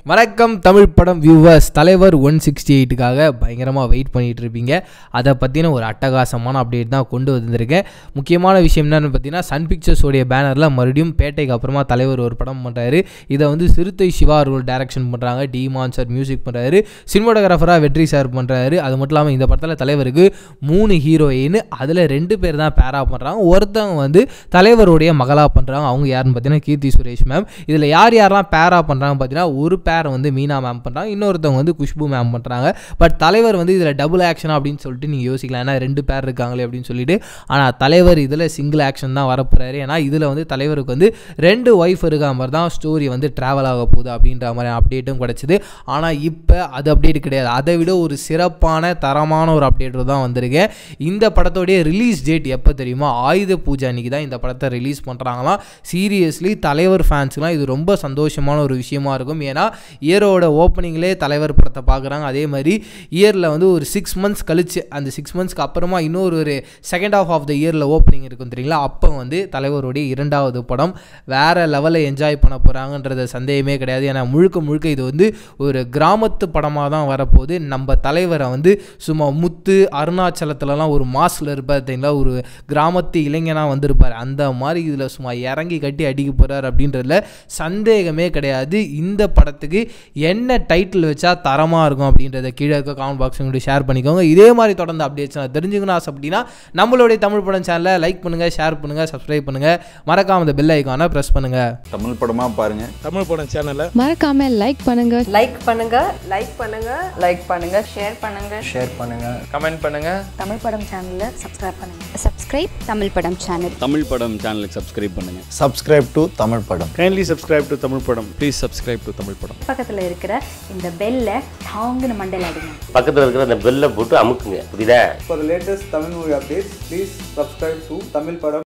வணக்கம் தமிழ் படம் வியூவர்ஸ் தலைவர் ஒன் சிக்ஸ்டி எயிட்டுக்காக பயங்கரமாக வெயிட் பண்ணிட்டு இருப்பீங்க அதை பற்றின ஒரு அட்டகாசமான அப்டேட் தான் கொண்டு வந்திருக்கேன் முக்கியமான விஷயம் என்னன்னு பார்த்தீங்கன்னா சன் பிக்சர்ஸோடைய பேனரில் மறுபடியும் பேட்டைக்கு அப்புறமா தலைவர் ஒரு படம் பண்ணுறாரு இதை வந்து சிறுத்தை சிவா அவர்கள் டைரக்ஷன் பண்ணுறாங்க டி மான்சர் மியூசிக் பண்ணுறாரு சினிமாட்டோகிராஃபராக வெற்றி சார் பண்ணுறாரு அது மட்டும் இல்லாமல் இந்த படத்தில் தலைவருக்கு மூணு ஹீரோயின் அதில் ரெண்டு பேர் தான் பேரா பண்ணுறாங்க ஒருத்தவங்க வந்து தலைவருடைய மகளாக பண்ணுறாங்க அவங்க யாருன்னு பார்த்தீங்கன்னா கீர்த்தி சுரேஷ் மேம் இதில் யார் யாரெல்லாம் பேரா பண்ணுறாங்க பார்த்தீங்கன்னா ஒரு பேரை வந்து மீனா மேம் பண்ணுறாங்க இன்னொருத்தவங்க வந்து குஷ்பு மேம் பண்ணுறாங்க பட் தலைவர் வந்து இதில் டபுள் ஆக்ஷன் அப்படின்னு சொல்லிட்டு நீங்கள் யோசிக்கலாம் ஏன்னா ரெண்டு பேர் இருக்காங்களே அப்படின்னு சொல்லிட்டு ஆனால் தலைவர் இதில் சிங்கிள் ஆக்ஷன் தான் வரப்போறாரு ஏன்னா இதில் வந்து தலைவருக்கு வந்து ரெண்டு ஒய்ஃப் இருக்க மாதிரி தான் ஸ்டோரி வந்து ட்ராவல் ஆக போகுது அப்படின்ற மாதிரி அப்டேட்டும் கிடச்சிது ஆனால் இப்போ அது அப்டேட் கிடையாது அதை விட ஒரு சிறப்பான தரமான ஒரு அப்டேட் தான் வந்திருக்கேன் இந்த படத்தோடைய ரிலீஸ் டேட் எப்போ தெரியுமா ஆயுத பூஜை அன்னைக்கு தான் இந்த படத்தை ரிலீஸ் பண்ணுறாங்களாம் சீரியஸ்லி தலைவர் ஃபேன்ஸ்க்குலாம் இது ரொம்ப சந்தோஷமான ஒரு விஷயமா இருக்கும் ஏன்னா இயரோட ஓப்பனிங்லேயே தலைவர் படத்தை பார்க்குறாங்க அதே மாதிரி இயரில் வந்து ஒரு சிக்ஸ் மந்த்ஸ் கழிச்சு அந்த சிக்ஸ் மந்த்ஸ்க்கு அப்புறமா இன்னொரு ஒரு செகண்ட் ஆஃப் ஆஃப் த இயரில் ஓப்பனிங் இருக்கும் தெரியுங்களா அப்போ வந்து தலைவருடைய இரண்டாவது படம் வேறு லெவலில் என்ஜாய் பண்ண போகிறாங்கன்றது சந்தேகமே கிடையாது ஏன்னா முழுக்க முழுக்க இது வந்து ஒரு கிராமத்து படமாக தான் வரப்போகுது நம்ம தலைவரை வந்து சும்மா முத்து அருணாச்சலத்துலலாம் ஒரு மாசில் இருப்பார் தெரியுங்களா ஒரு கிராமத்து இளைஞனாக வந்திருப்பார் அந்த மாதிரி இதில் சும்மா இறங்கி கட்டி அடிக்க போகிறார் அப்படின்றதுல சந்தேகமே கிடையாது இந்த படத்துக்கு என்ன டைட்டில் வச்சா தரமாக இருக்கும் அப்படின்றத கீழே இருக்க காமெண்ட் பாக்ஸ் உங்களுக்கு ஷேர் பண்ணிக்கோங்க இதே மாதிரி தொடர்ந்து அப்டேட்ஸ் நான் தெரிஞ்சுக்கணும் ஆசை அப்படின்னா நம்மளுடைய தமிழ் படம் சேனலை லைக் பண்ணுங்கள் ஷேர் பண்ணுங்கள் சப்ஸ்கிரைப் பண்ணுங்கள் மறக்காம இந்த பெல் ஐக்கானை ப்ரெஸ் பண்ணுங்கள் தமிழ் படமா பாருங்க தமிழ் படம் சேனலை மறக்காம லைக் பண்ணுங்க லைக் பண்ணுங்க லைக் பண்ணுங்க லைக் பண்ணுங்க ஷேர் பண்ணுங்க ஷேர் பண்ணுங்க கமெண்ட் பண்ணுங்க தமிழ் படம் சேனலை சப்ஸ்கிரைப் பண்ணுங்க சப்ஸ்கிரைப் தமிழ் படம் சேனல் தமிழ் படம் சேனலுக்கு சப்ஸ்கிரைப் பண்ணுங்கள் சப்ஸ்கிரைப் டு தமிழ் படம் கைண்ட்லி சப்ஸ்கிரைப் டு தமிழ் படம் ப்ளீஸ் சப்ஸ்கிரைப் டு தமிழ் படம் பக்கத்தில் இருக்கிற இந்த பெல்லை டாங்குன்னு மண்டையில் அடிங்க பக்கத்தில் இருக்கிற அந்த பெல்லை போட்டு அமுக்குங்க புரியுதா For the latest Tamil movie updates, please subscribe to Tamil Padam